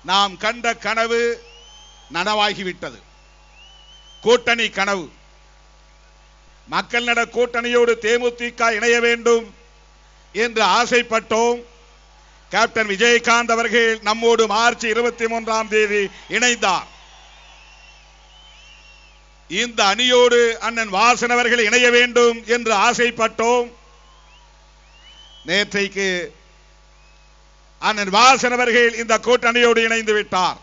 நாம் கண்ட கனவு நனவாகிவிட்டது கூட்டணி கனவு மக்கள் நல கூட்டணியோடு தேமுதிக இணைய வேண்டும் என்று ஆசைப்பட்டோம் கேப்டன் விஜயகாந்த் அவர்கள் நம்மோடு மார்ச் இருபத்தி மூன்றாம் தேதி இணைந்தார் இந்த அணியோடு அண்ணன் வாசன் அவர்கள் இணைய வேண்டும் என்று ஆசைப்பட்டோம் நேற்றைக்கு அண்ணன் வாசன் அவர்கள் இந்த கூட்டணியோடு இணைந்து விட்டார்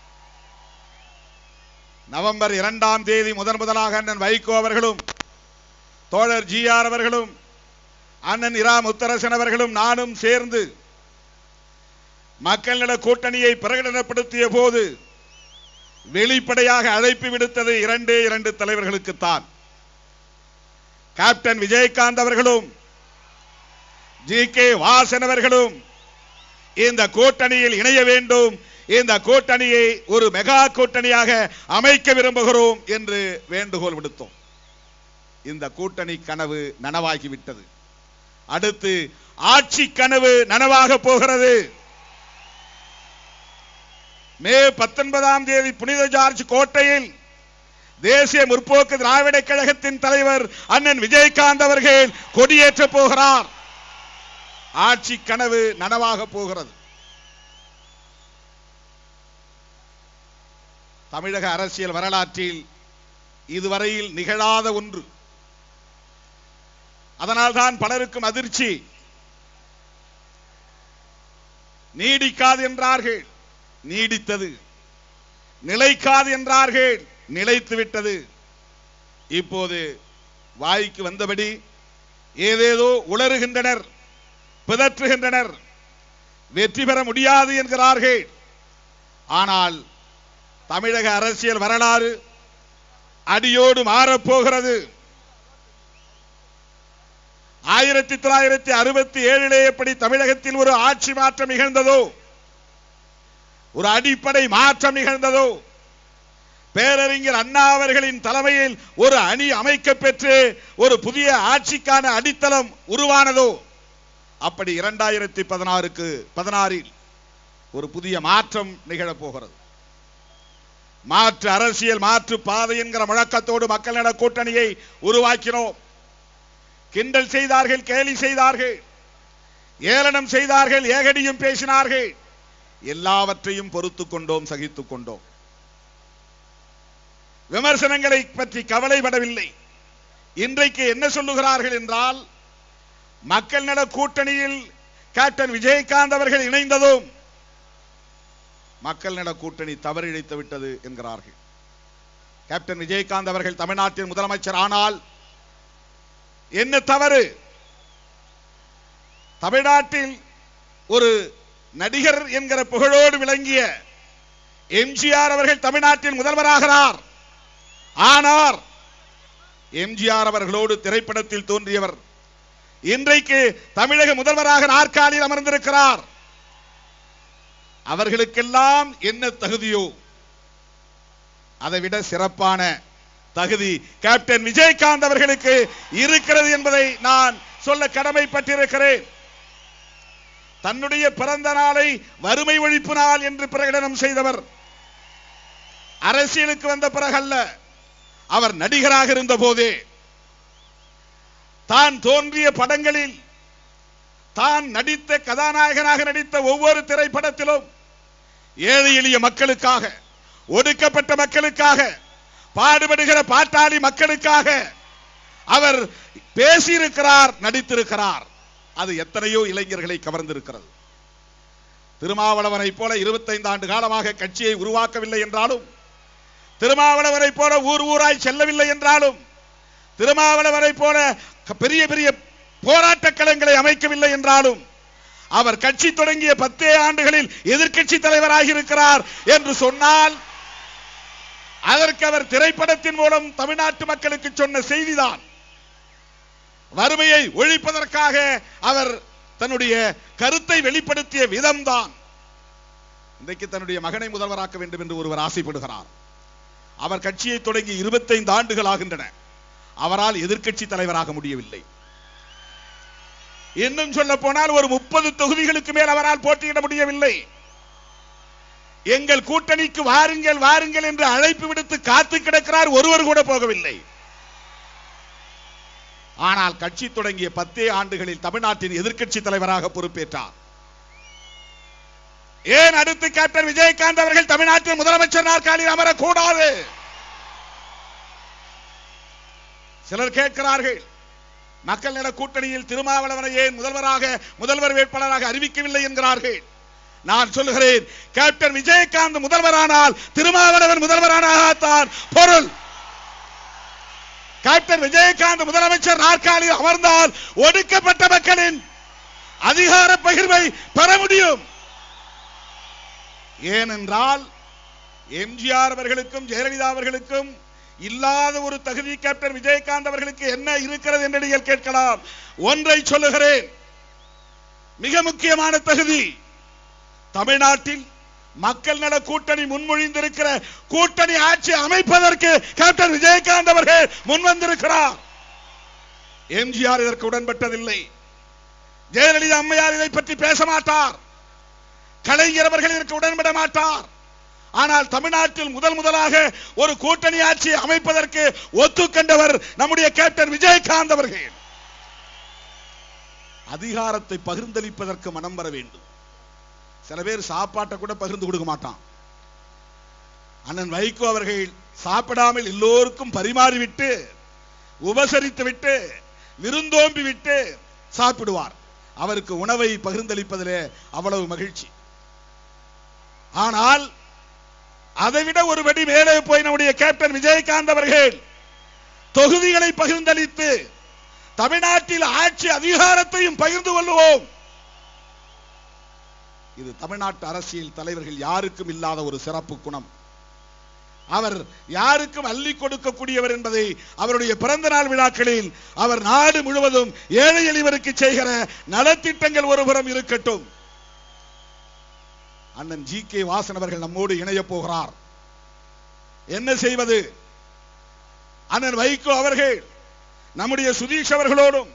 நவம்பர் இரண்டாம் தேதி முதன் முதலாக அண்ணன் வைகோ அவர்களும் தோழர் ஜி ஆர் அவர்களும் அண்ணன் இரா முத்தரசன் அவர்களும் நானும் சேர்ந்து மக்கள் நல கூட்டணியை பிரகடனப்படுத்திய போது வெளிப்படையாக அழைப்பு விடுத்தது இரண்டே இரண்டு தலைவர்களுக்குத்தான் கேப்டன் விஜயகாந்த் அவர்களும் ஜி கே வாசன் அவர்களும் இந்த கூட்டணியில் இணைய வேண்டும் இந்த கூட்டணியை ஒரு மெகா கூட்டணியாக அமைக்க விரும்புகிறோம் என்று வேண்டுகோள் விடுத்தோம் இந்த கூட்டணி கனவு நனவாகிவிட்டது அடுத்து ஆட்சி கனவு நனவாக போகிறது மே பத்தொன்பதாம் தேதி புனித ஜார்ஜ் கோட்டையில் தேசிய முற்போக்கு திராவிட கழகத்தின் தலைவர் அண்ணன் விஜயகாந்த் அவர்கள் கொடியேற்ற போகிறார் ஆட்சி கனவு நனவாக போகிறது தமிழக அரசியல் வரலாற்றில் இதுவரையில் நிகழாத ஒன்று அதனால்தான் பலருக்கும் அதிர்ச்சி நீடிக்காது என்றார்கள் நீடித்தது நிலைக்காது என்றார்கள் நிலைத்து விட்டது இப்போது வாய்க்கு வந்தபடி ஏதேதோ உளறுகின்றனர் பிதற்றுகின்றனர் வெற்றி பெற முடியாது என்கிறார்கள் ஆனால் தமிழக அரசியல் வரலாறு அடியோடு மாறப்போகிறது ஆயிரத்தி தொள்ளாயிரத்தி அறுபத்தி ஏழிலே எப்படி தமிழகத்தில் ஒரு ஆட்சி மாற்றம் நிகழ்ந்ததோ ஒரு அடிப்படை மாற்றம் நிகழ்ந்ததோ பேரறிஞர் அண்ணா அவர்களின் தலைமையில் ஒரு அணி அமைக்க பெற்று ஒரு புதிய ஆட்சிக்கான அடித்தளம் உருவானதோ அப்படி இரண்டாயிரத்தி பதினாறுக்கு பதினாறில் ஒரு புதிய மாற்றம் நிகழப் போகிறது மாற்று அரசியல் மாற்று பாதை என்கிற முழக்கத்தோடு மக்கள் நல கூட்டணியை உருவாக்கினோம் கிண்டல் செய்தார்கள் கேலி செய்தார்கள் ஏளனம் செய்தார்கள் ஏகடியும் பேசினார்கள் எல்லாவற்றையும் பொறுத்துக் கொண்டோம் சகித்துக் கொண்டோம் விமர்சனங்களை பற்றி கவலைப்படவில்லை இன்றைக்கு என்ன சொல்லுகிறார்கள் என்றால் மக்கள் நல கூட்டணியில் கேப்டன் விஜயகாந்த் அவர்கள் இணைந்ததும் மக்கள் நல கூட்டணி தவறிழைத்து விட்டது என்கிறார்கள் கேப்டன் விஜயகாந்த் அவர்கள் தமிழ்நாட்டின் முதலமைச்சர் ஆனால் என்ன தவறு தமிழ்நாட்டில் ஒரு நடிகர் என்கிற புகழோடு விளங்கிய எம்ஜிஆர் அவர்கள் தமிழ்நாட்டில் முதல்வராகிறார் ஆனார் எம்ஜிஆர் அவர்களோடு திரைப்படத்தில் தோன்றியவர் இன்றைக்கு தமிழக முதல்வராக நாற்காலியில் அமர்ந்திருக்கிறார் அவர்களுக்கெல்லாம் என்ன தகுதியோ அதை விட சிறப்பான தகுதி கேப்டன் விஜயகாந்த் அவர்களுக்கு இருக்கிறது என்பதை நான் சொல்ல கடமைப்பட்டிருக்கிறேன் தன்னுடைய பிறந்த நாளை வறுமை ஒழிப்பு நாள் என்று பிரகடனம் செய்தவர் அரசியலுக்கு வந்த பிறகல்ல அவர் நடிகராக இருந்த போதே தான் தோன்றிய படங்களில் தான் நடித்த கதாநாயகனாக நடித்த ஒவ்வொரு திரைப்படத்திலும் ஏழை எளிய மக்களுக்காக ஒடுக்கப்பட்ட மக்களுக்காக பாடுபடுகிற பாட்டாளி மக்களுக்காக அவர் பேசியிருக்கிறார் நடித்திருக்கிறார் அது எத்தனையோ இளைஞர்களை கவர்ந்திருக்கிறது திருமாவளவனை போல 25 ஆண்டு காலமாக கட்சியை உருவாக்கவில்லை என்றாலும் திருமாவளவனை போல ஊர் ஊராய் செல்லவில்லை என்றாலும் திருமாவளவனை போல பெரிய பெரிய போராட்ட களங்களை அமைக்கவில்லை என்றாலும் அவர் கட்சி தொடங்கிய பத்தே ஆண்டுகளில் எதிர்க்கட்சி தலைவராக இருக்கிறார் என்று சொன்னால் அதற்கு அவர் திரைப்படத்தின் மூலம் தமிழ்நாட்டு மக்களுக்கு சொன்ன செய்திதான் வறுமையை ஒழிப்பதற்காக அவர் தன்னுடைய கருத்தை வெளிப்படுத்திய விதம்தான் இன்றைக்கு தன்னுடைய மகனை முதல்வராக்க வேண்டும் என்று ஒருவர் ஆசைப்படுகிறார் அவர் கட்சியை தொடங்கி 25 ஆண்டுகள் ஆகின்றன அவரால் எதிர்க்கட்சி தலைவராக முடியவில்லை இன்னும் சொல்ல போனால் ஒரு முப்பது தொகுதிகளுக்கு மேல் அவரால் போட்டியிட முடியவில்லை எங்கள் கூட்டணிக்கு வாருங்கள் வாருங்கள் என்று அழைப்பு விடுத்து காத்து கிடக்கிறார் ஒருவர் கூட போகவில்லை ஆனால் கட்சி தொடங்கிய பத்தே ஆண்டுகளில் தமிழ்நாட்டின் எதிர்க்கட்சி தலைவராக பொறுப்பேற்றார் ஏன் அடுத்து கேப்டன் விஜயகாந்த் அவர்கள் தமிழ்நாட்டின் முதலமைச்சர் நாற்காலியில் அமரக்கூடாது சிலர் கேட்கிறார்கள் மக்கள் நல கூட்டணியில் திருமாவளவனை ஏன் முதல்வராக முதல்வர் வேட்பாளராக அறிவிக்கவில்லை என்கிறார்கள் நான் சொல்லுகிறேன் கேப்டன் விஜயகாந்த் முதல்வரானால் திருமாவளவன் முதல்வரானால்தான் பொருள் கேப்டன் விஜயகாந்த் முதலமைச்சர் நாற்காலியில் அமர்ந்தால் ஒடுக்கப்பட்ட மக்களின் அதிகார பகிர்வை பெற முடியும் ஏனென்றால் எம்ஜிஆர் அவர்களுக்கும் ஜெயலலிதா அவர்களுக்கும் இல்லாத ஒரு தகுதி கேப்டன் விஜயகாந்த் அவர்களுக்கு என்ன இருக்கிறது என்று நீங்கள் கேட்கலாம் ஒன்றை சொல்லுகிறேன் மிக முக்கியமான தகுதி தமிழ்நாட்டில் மக்கள் நல கூட்டணி முன்மொழிந்திருக்கிற கூட்டணி ஆட்சி அமைப்பதற்கு கேப்டன் விஜயகாந்த் அவர்கள் முன்வந்திருக்கிறார் எம்ஜிஆர் இதற்கு உடன்பட்டதில்லை ஜெயலலிதா அம்மையார் இதை பற்றி பேச மாட்டார் கலைஞர் அவர்கள் இதற்கு உடன்பட மாட்டார் ஆனால் தமிழ்நாட்டில் முதல் முதலாக ஒரு கூட்டணி ஆட்சியை அமைப்பதற்கு ஒத்துக்கண்டவர் நம்முடைய கேப்டன் விஜயகாந்த் அவர்கள் அதிகாரத்தை பகிர்ந்தளிப்பதற்கு மனம் வர வேண்டும் சில பேர் சாப்பாட்டை கூட பகிர்ந்து கொடுக்க மாட்டான் அண்ணன் வைகோ அவர்கள் சாப்பிடாமல் எல்லோருக்கும் பரிமாறிவிட்டு உபசரித்து விட்டு விருந்தோம்பி விட்டு சாப்பிடுவார் அவருக்கு உணவை பகிர்ந்தளிப்பதிலே அவ்வளவு மகிழ்ச்சி ஆனால் அதைவிட ஒரு படி மேலே போய் நம்முடைய கேப்டன் விஜயகாந்த் அவர்கள் தொகுதிகளை பகிர்ந்தளித்து தமிழ்நாட்டில் ஆட்சி அதிகாரத்தையும் பகிர்ந்து கொள்வோம் இது தமிழ்நாட்டு அரசியல் தலைவர்கள் யாருக்கும் இல்லாத ஒரு சிறப்பு குணம் அவர் யாருக்கும் அள்ளி கொடுக்கக்கூடியவர் என்பதை அவருடைய பிறந்த நாள் விழாக்களில் அவர் நாடு முழுவதும் ஏழை எளிவருக்கு செய்கிற நலத்திட்டங்கள் ஒருபுறம் இருக்கட்டும் அண்ணன் ஜி கே வாசன் அவர்கள் நம்மோடு இணைய போகிறார் என்ன செய்வது அண்ணன் வைகோ அவர்கள் நம்முடைய சுதீஷ் அவர்களோடும்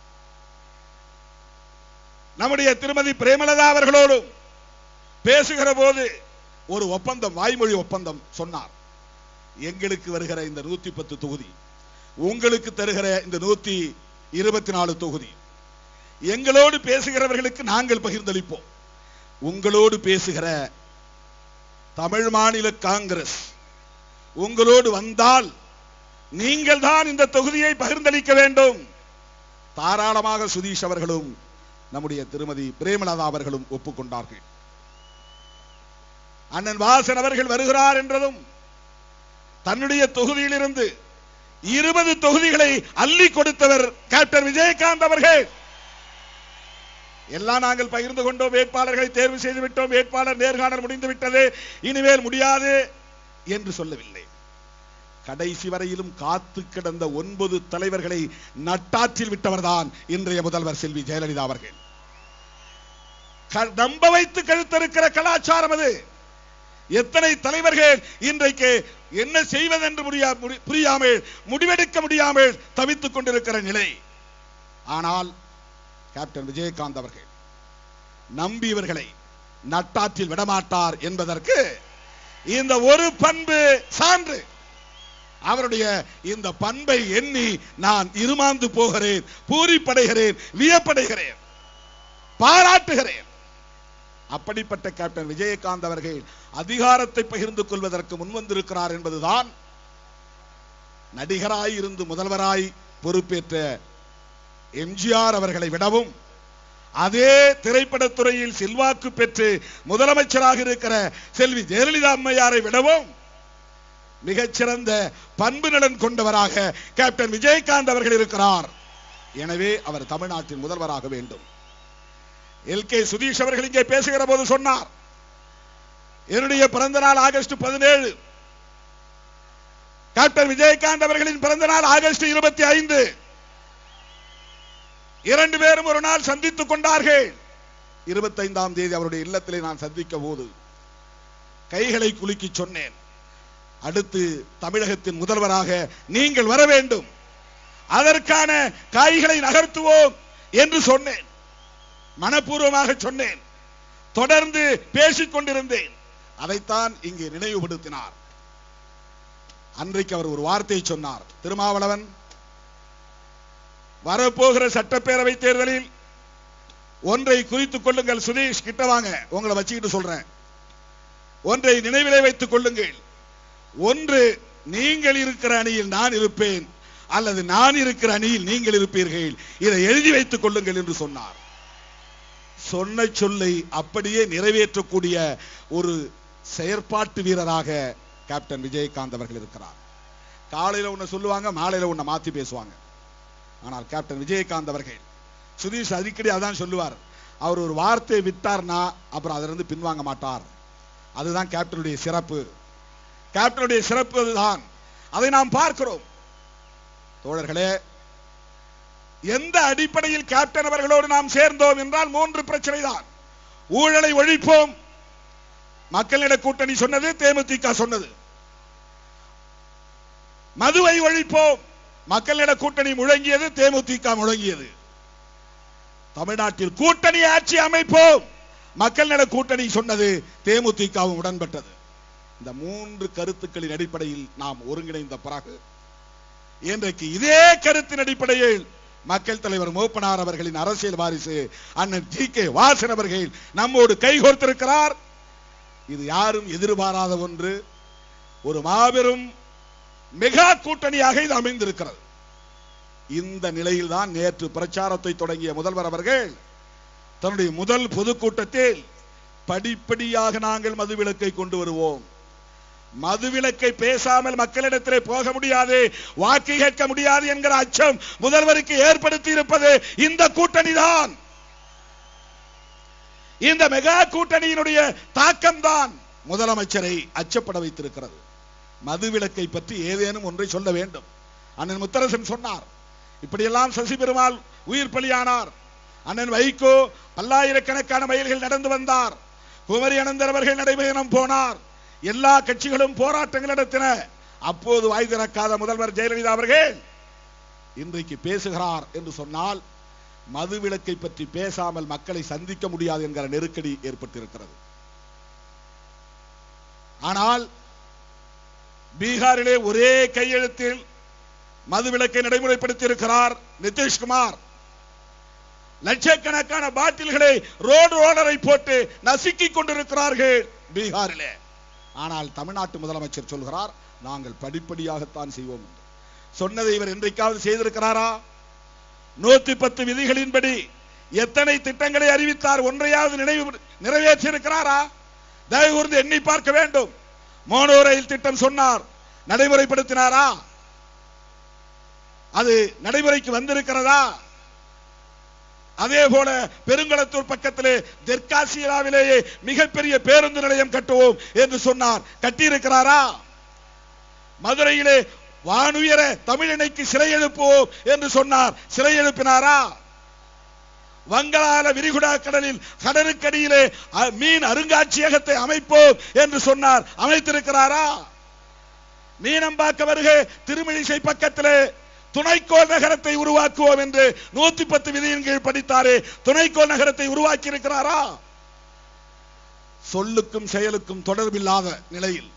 நம்முடைய திருமதி பிரேமலதா அவர்களோடும் பேசுகிற போது ஒரு ஒப்பந்தம் வாய்மொழி ஒப்பந்தம் சொன்னார் எங்களுக்கு வருகிற இந்த நூத்தி பத்து தொகுதி உங்களுக்கு தருகிற இந்த நூத்தி இருபத்தி நாலு தொகுதி எங்களோடு பேசுகிறவர்களுக்கு நாங்கள் பகிர்ந்தளிப்போம் உங்களோடு பேசுகிற தமிழ் மாநில காங்கிரஸ் உங்களோடு வந்தால் நீங்கள் தான் இந்த தொகுதியை பகிர்ந்தளிக்க வேண்டும் தாராளமாக சுதீஷ் அவர்களும் நம்முடைய திருமதி பிரேமலதா அவர்களும் ஒப்புக்கொண்டார்கள் அண்ணன் வாசன் அவர்கள் வருகிறார் என்றதும் தன்னுடைய தொகுதியிலிருந்து இருபது தொகுதிகளை அள்ளி கொடுத்தவர் கேப்டன் விஜயகாந்த் அவர்கள் எல்லாம் நாங்கள் பகிர்ந்து கொண்டோம் வேட்பாளர்களை தேர்வு செய்து விட்டோம் வேட்பாளர் நேர்காணல் முடிந்து விட்டது இனிமேல் முடியாது என்று சொல்லவில்லை கடைசி வரையிலும் காத்து கிடந்த ஒன்பது தலைவர்களை நட்டாற்றில் விட்டவர்தான் இன்றைய முதல்வர் செல்வி ஜெயலலிதா அவர்கள் க- நம்ப வைத்து கழுத்திருக்கிற கலாச்சாரம் அது எத்தனை தலைவர்கள் இன்றைக்கு என்ன செய்வதென்று முடியா முடி- புரியாமல் முடிவெடுக்க முடியாமல் தவித்துக் கொண்டிருக்கிற நிலை ஆனால் கேப்டன் விஜயகாந்த் அவர்கள் நம்பியவர்களை நட்டாற்றில் விடமாட்டார் என்பதற்கு இந்த ஒரு பண்பு சான்று அவருடைய இந்த பண்பை எண்ணி நான் இருமாந்து போகிறேன் பூரிப்படைகிறேன் வியப்படைகிறேன் பாராட்டுகிறேன் அப்படிப்பட்ட கேப்டன் விஜயகாந்த் அவர்கள் அதிகாரத்தை பகிர்ந்து கொள்வதற்கு முன்வந்திருக்கிறார் என்பதுதான் நடிகராய் இருந்து முதல்வராய் பொறுப்பேற்ற எம்ஜிஆர் அவர்களை விடவும் அதே திரைப்படத்துறையில் செல்வாக்கு பெற்று முதலமைச்சராக இருக்கிற செல்வி ஜெயலலிதா அம்மையாரை விடவும் மிகச்சிறந்த பண்பு நலன் கொண்டவராக கேப்டன் விஜயகாந்த் அவர்கள் இருக்கிறார் எனவே அவர் தமிழ்நாட்டின் முதல்வராக வேண்டும் எல் கே சுதீஷ் அவர்கள் இங்கே பேசுகிற போது சொன்னார் என்னுடைய பிறந்த நாள் ஆகஸ்ட் பதினேழு கேப்டன் விஜயகாந்த் அவர்களின் பிறந்த நாள் ஆகஸ்ட் இருபத்தி ஐந்து இரண்டு பேரும் ஒரு நாள் சந்தித்துக் கொண்டார்கள் இருபத்தைந்தாம் தேதி அவருடைய இல்லத்திலே நான் சந்திக்க போது கைகளை குலுக்கி சொன்னேன் அடுத்து தமிழகத்தின் முதல்வராக நீங்கள் வர வேண்டும் அதற்கான காய்களை நகர்த்துவோம் என்று சொன்னேன் மனப்பூர்வமாக சொன்னேன் தொடர்ந்து பேசிக் கொண்டிருந்தேன் அதைத்தான் இங்கே நினைவுபடுத்தினார் அன்றைக்கு அவர் ஒரு வார்த்தையை சொன்னார் திருமாவளவன் வரப்போகிற சட்டப்பேரவை தேர்தலில் ஒன்றை குறித்துக் கொள்ளுங்கள் சுதீஷ் கிட்ட வாங்க உங்களை வச்சுக்கிட்டு சொல்றேன் ஒன்றை நினைவிலே வைத்துக் கொள்ளுங்கள் ஒன்று நீங்கள் இருக்கிற அணியில் நான் இருப்பேன் அல்லது நான் இருக்கிற அணியில் நீங்கள் இருப்பீர்கள் இதை எழுதி வைத்துக் கொள்ளுங்கள் என்று சொன்னார் சொன்ன சொல்லை அப்படியே நிறைவேற்றக்கூடிய ஒரு செயற்பாட்டு வீரராக கேப்டன் விஜயகாந்த் அவர்கள் இருக்கிறார் காலையில ஒண்ணு சொல்லுவாங்க மாலையில ஒண்ணு மாத்தி பேசுவாங்க ஆனால் கேப்டன் விஜயகாந்த் அவர்கள் சுதீஷ் அடிக்கடி அதான் சொல்லுவார் அவர் ஒரு வார்த்தையை விட்டார்னா அப்புறம் அதிலிருந்து பின்வாங்க மாட்டார் அதுதான் கேப்டனுடைய சிறப்பு கேப்டனுடைய சிறப்பு அதுதான் அதை நாம் பார்க்கிறோம் தோழர்களே எந்த அடிப்படையில் கேப்டன் அவர்களோடு நாம் சேர்ந்தோம் என்றால் மூன்று பிரச்சனை தான் ஊழலை ஒழிப்போம் மக்களிட கூட்டணி சொன்னது தேமுதிக சொன்னது மதுவை ஒழிப்போம் மக்களிட கூட்டணி முழங்கியது தேமுதிக முழங்கியது தமிழ்நாட்டில் கூட்டணி ஆட்சி அமைப்போம் மக்கள் நல கூட்டணி சொன்னது தேமுதிகவும் உடன்பட்டது இந்த மூன்று கருத்துக்களின் அடிப்படையில் நாம் ஒருங்கிணைந்த பிறகு இன்றைக்கு இதே கருத்தின் அடிப்படையில் மக்கள் தலைவர் மூப்பனார் அவர்களின் அரசியல் வாரிசு அண்ணன் ஜி கே வாசன் அவர்கள் நம்மோடு கைகோர்த்திருக்கிறார் இது யாரும் எதிர்பாராத ஒன்று ஒரு மாபெரும் மெகா கூட்டணியாக இது அமைந்திருக்கிறது இந்த நிலையில்தான் நேற்று பிரச்சாரத்தை தொடங்கிய முதல்வர் அவர்கள் தன்னுடைய முதல் பொதுக்கூட்டத்தில் படிப்படியாக நாங்கள் மதுவிலக்கை கொண்டு வருவோம் மதுவிலக்கை பேசாமல் மக்களிடத்திலே போக முடியாது வாக்கு கேட்க முடியாது என்கிற அச்சம் முதல்வருக்கு ஏற்படுத்தி இருப்பது இந்த கூட்டணி தான் இந்த மெகா கூட்டணியினுடைய தாக்கம் தான் முதலமைச்சரை அச்சப்பட வைத்திருக்கிறது மதுவிலக்கை பற்றி ஏதேனும் ஒன்றை சொல்ல வேண்டும் அண்ணன் முத்தரசன் சொன்னார் இப்படியெல்லாம் சசி பெருமாள் உயிர் பலியானார் அண்ணன் வைகோ பல்லாயிரக்கணக்கான மைல்கள் நடந்து வந்தார் குமரி அனந்தர் அவர்கள் நடைபயணம் போனார் எல்லா கட்சிகளும் போராட்டங்கள் நடத்தின அப்போது வாய் திறக்காத முதல்வர் ஜெயலலிதா அவர்கள் இன்றைக்கு பேசுகிறார் என்று சொன்னால் மதுவிலக்கை பற்றி பேசாமல் மக்களை சந்திக்க முடியாது என்கிற நெருக்கடி ஏற்பட்டிருக்கிறது ஆனால் பீகாரிலே ஒரே கையெழுத்தில் மதுவிலக்கை நடைமுறைப்படுத்தி இருக்கிறார் நிதிஷ்குமார் லட்சக்கணக்கான பாட்டில்களை ரோடு ரோலரை போட்டு நசுக்கிக் கொண்டிருக்கிறார்கள் பீகாரிலே ஆனால் தமிழ்நாட்டு முதலமைச்சர் சொல்கிறார் நாங்கள் படிப்படியாகத்தான் செய்வோம் என்று சொன்னதை இவர் என்றைக்காவது செய்திருக்கிறாரா நூத்தி பத்து விதிகளின்படி எத்தனை திட்டங்களை அறிவித்தார் ஒன்றையாவது நினைவு நிறைவேற்றியிருக்கிறாரா தயவு கூர்ந்து எண்ணி பார்க்க வேண்டும் மோனோ ரயில் திட்டம் சொன்னார் நடைமுறைப்படுத்தினாரா அது நடைமுறைக்கு வந்திருக்கிறதா அதே போல பெருங்களத்தூர் பக்கத்திலே தெற்காசியாவிலேயே மிகப்பெரிய பேருந்து நிலையம் கட்டுவோம் என்று சொன்னார் கட்டியிருக்கிறாரா மதுரையிலே வானுயர தமிழினைக்கு சிலை எழுப்புவோம் என்று சொன்னார் சிலை எழுப்பினாரா வங்களால விரிகுடா கடலில் கடலுக்கடியிலே அ- மீன் அருங்காட்சியகத்தை அமைப்போம் என்று சொன்னார் அமைத்திருக்கிறாரா மீனம்பாக்க வருகை திருமழிசை பக்கத்திலே துணைக்கோள் நகரத்தை உருவாக்குவோம் என்று நூத்தி பத்து விதியின் கீழ் படித்தாரே துணைக்கோள் நகரத்தை உருவாக்கி இருக்கிறாரா சொல்லுக்கும் செயலுக்கும் தொடர்பில்லாத நிலையில்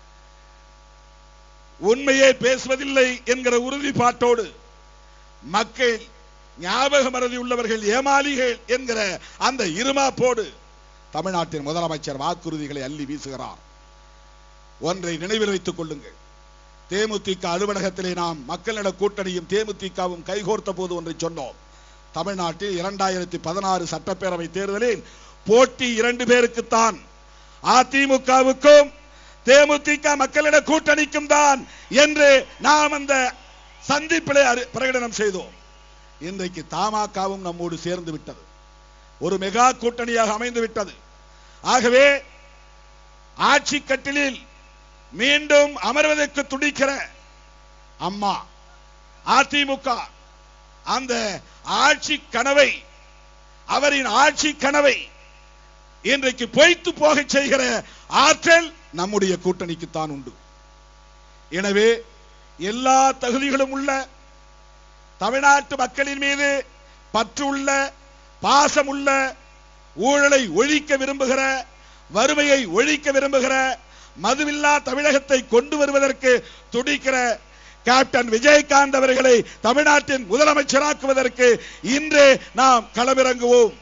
உண்மையே பேசுவதில்லை என்கிற உறுதிப்பாட்டோடு மக்கள் ஞாபக மறதி உள்ளவர்கள் ஏமாளிகள் என்கிற அந்த இருமாப்போடு தமிழ்நாட்டின் முதலமைச்சர் வாக்குறுதிகளை அள்ளி வீசுகிறார் ஒன்றை நினைவில் வைத்துக் கொள்ளுங்கள் தேமுதிக அலுவலகத்திலே நாம் மக்களிட கூட்டணியும் தேமுதிகவும் கைகோர்த்த போது ஒன்றை சொன்னோம் தமிழ்நாட்டில் இரண்டாயிரத்தி பதினாறு சட்டப்பேரவை தேர்தலில் போட்டி இரண்டு பேருக்குத்தான் அதிமுகவுக்கும் தேமுதிக மக்களிட கூட்டணிக்கும் தான் என்று நாம் அந்த சந்திப்பிலே அறி- பிரகடனம் செய்தோம் இன்றைக்கு தமாகவும் நம்மோடு சேர்ந்து விட்டது ஒரு மெகா கூட்டணியாக அமைந்து விட்டது ஆகவே ஆட்சி கட்டிலில் மீண்டும் அமர்வதற்கு துடிக்கிற அம்மா அதிமுக அந்த ஆட்சி கனவை அவரின் ஆட்சி கனவை இன்றைக்கு பொய்த்து போகச் செய்கிற ஆற்றல் நம்முடைய கூட்டணிக்குத்தான் உண்டு எனவே எல்லா தகுதிகளும் உள்ள தமிழ்நாட்டு மக்களின் மீது பற்று உள்ள பாசம் உள்ள ஊழலை ஒழிக்க விரும்புகிற வறுமையை ஒழிக்க விரும்புகிற மதுவில்லா தமிழகத்தை கொண்டு வருவதற்கு துடிக்கிற கேப்டன் விஜயகாந்த் அவர்களை தமிழ்நாட்டின் முதலமைச்சராக்குவதற்கு இன்றே நாம் களமிறங்குவோம்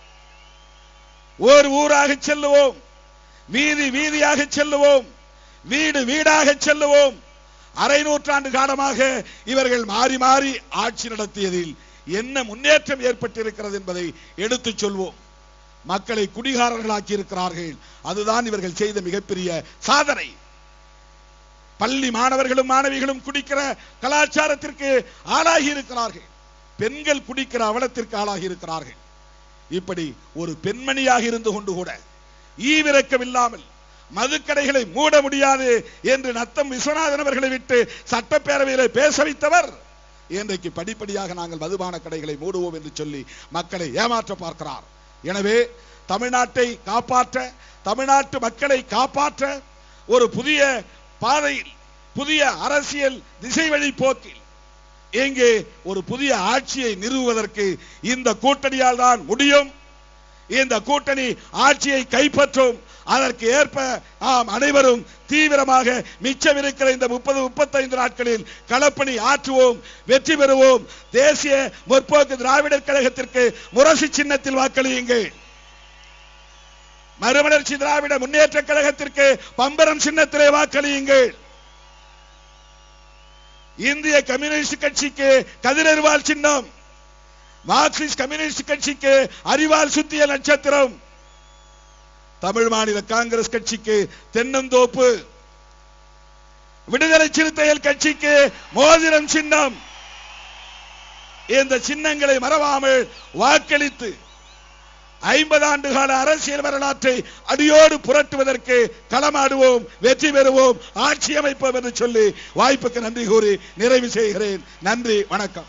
ஓர் ஊராக செல்லுவோம் வீதி வீதியாக செல்லுவோம் வீடு வீடாக செல்லுவோம் அரை நூற்றாண்டு காலமாக இவர்கள் மாறி மாறி ஆட்சி நடத்தியதில் என்ன முன்னேற்றம் ஏற்பட்டிருக்கிறது என்பதை எடுத்துச் சொல்வோம் மக்களை குடிகாரர்களாக்கி இருக்கிறார்கள் அதுதான் இவர்கள் செய்த மிகப்பெரிய சாதனை பள்ளி மாணவர்களும் மாணவிகளும் குடிக்கிற கலாச்சாரத்திற்கு ஆளாகி இருக்கிறார்கள் பெண்கள் குடிக்கிற அவலத்திற்கு ஆளாகி இருக்கிறார்கள் இப்படி ஒரு பெண்மணியாக இருந்து கொண்டு கூட ஈவிரக்கம் இல்லாமல் மதுக்கடைகளை மூட முடியாது என்று நத்தம் விஸ்வநாதன் அவர்களை விட்டு சட்டப்பேரவையிலே பேச வைத்தவர் இன்றைக்கு படிப்படியாக நாங்கள் மதுபான கடைகளை மூடுவோம் என்று சொல்லி மக்களை ஏமாற்ற பார்க்கிறார் எனவே தமிழ்நாட்டை காப்பாற்ற தமிழ்நாட்டு மக்களை காப்பாற்ற ஒரு புதிய பாதையில் புதிய அரசியல் திசை வழி போக்கில் இங்கே ஒரு புதிய ஆட்சியை நிறுவுவதற்கு இந்த கூட்டணியால் தான் முடியும் இந்த கூட்டணி ஆட்சியை கைப்பற்றும் அதற்கு ஏற்ப நாம் அனைவரும் தீவிரமாக மிச்சம் இருக்கிற இந்த முப்பது முப்பத்தைந்து நாட்களில் களப்பணி ஆற்றுவோம் வெற்றி பெறுவோம் தேசிய முற்போக்கு திராவிடர் கழகத்திற்கு முரசு சின்னத்தில் வாக்களியுங்கள் மறுமலர்ச்சி திராவிட முன்னேற்ற கழகத்திற்கு பம்பரம் சின்னத்திலே வாக்களியுங்கள் இந்திய கம்யூனிஸ்ட் கட்சிக்கு கதிரறிவால் சின்னம் மார்க்சிஸ்ட் கம்யூனிஸ்ட் கட்சிக்கு அறிவால் சுத்திய நட்சத்திரம் தமிழ் மாநில காங்கிரஸ் கட்சிக்கு தென்னந்தோப்பு விடுதலை சிறுத்தைகள் கட்சிக்கு மோதிரம் சின்னம் இந்த சின்னங்களை மறவாமல் வாக்களித்து ஐம்பது ஆண்டு கால அரசியல் வரலாற்றை அடியோடு புரட்டுவதற்கு களமாடுவோம் வெற்றி பெறுவோம் ஆட்சி அமைப்போம் என்று சொல்லி வாய்ப்புக்கு நன்றி கூறி நிறைவு செய்கிறேன் நன்றி வணக்கம்